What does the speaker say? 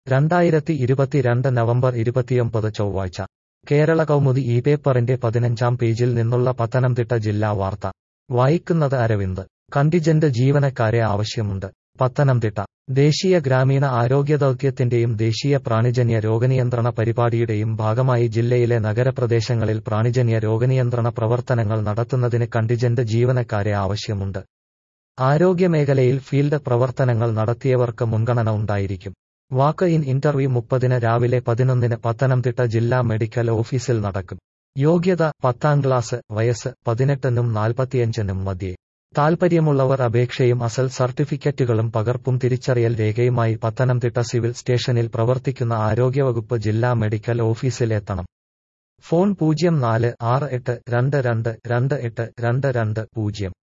രണ്ടായിരത്തി ഇരുപത്തിരണ്ട് നവംബർ ഇരുപത്തിയൊമ്പത് ചൊവ്വാഴ്ച കേരള കൗമുദി ഈ പേപ്പറിന്റെ പതിനഞ്ചാം പേജിൽ നിന്നുള്ള പത്തനംതിട്ട ജില്ലാ വാർത്ത വായിക്കുന്നത് അരവിന്ദ് കണ്ടിജന്റ് ജീവനക്കാരെ ആവശ്യമുണ്ട് പത്തനംതിട്ട ദേശീയ ഗ്രാമീണ ആരോഗ്യദൗത്യത്തിന്റെയും ദേശീയ പ്രാണിജന്യ രോഗനിയന്ത്രണ പരിപാടിയുടെയും ഭാഗമായി ജില്ലയിലെ നഗരപ്രദേശങ്ങളിൽ പ്രാണിജന്യ രോഗനിയന്ത്രണ പ്രവർത്തനങ്ങൾ നടത്തുന്നതിന് കണ്ടിജന്റ് ജീവനക്കാരെ ആവശ്യമുണ്ട് ആരോഗ്യമേഖലയിൽ ഫീൽഡ് പ്രവർത്തനങ്ങൾ നടത്തിയവർക്ക് മുൻഗണന ഉണ്ടായിരിക്കും വാക്ക് ഇൻ ഇന്റർവ്യൂ മുപ്പതിന് രാവിലെ പതിനൊന്നിന് പത്തനംതിട്ട ജില്ലാ മെഡിക്കൽ ഓഫീസിൽ നടക്കും യോഗ്യത പത്താം ക്ലാസ് വയസ്സ് പതിനെട്ടിനും നാൽപ്പത്തിയഞ്ചിനും മധ്യേ താൽപ്പര്യമുള്ളവർ അപേക്ഷയും അസൽ സർട്ടിഫിക്കറ്റുകളും പകർപ്പും തിരിച്ചറിയൽ രേഖയുമായി പത്തനംതിട്ട സിവിൽ സ്റ്റേഷനിൽ പ്രവർത്തിക്കുന്ന ആരോഗ്യവകുപ്പ് ജില്ലാ മെഡിക്കൽ ഓഫീസിൽ എത്തണം ഫോൺ പൂജ്യം നാല് ആറ് എട്ട് രണ്ട് രണ്ട് രണ്ട് എട്ട് രണ്ട് രണ്ട് പൂജ്യം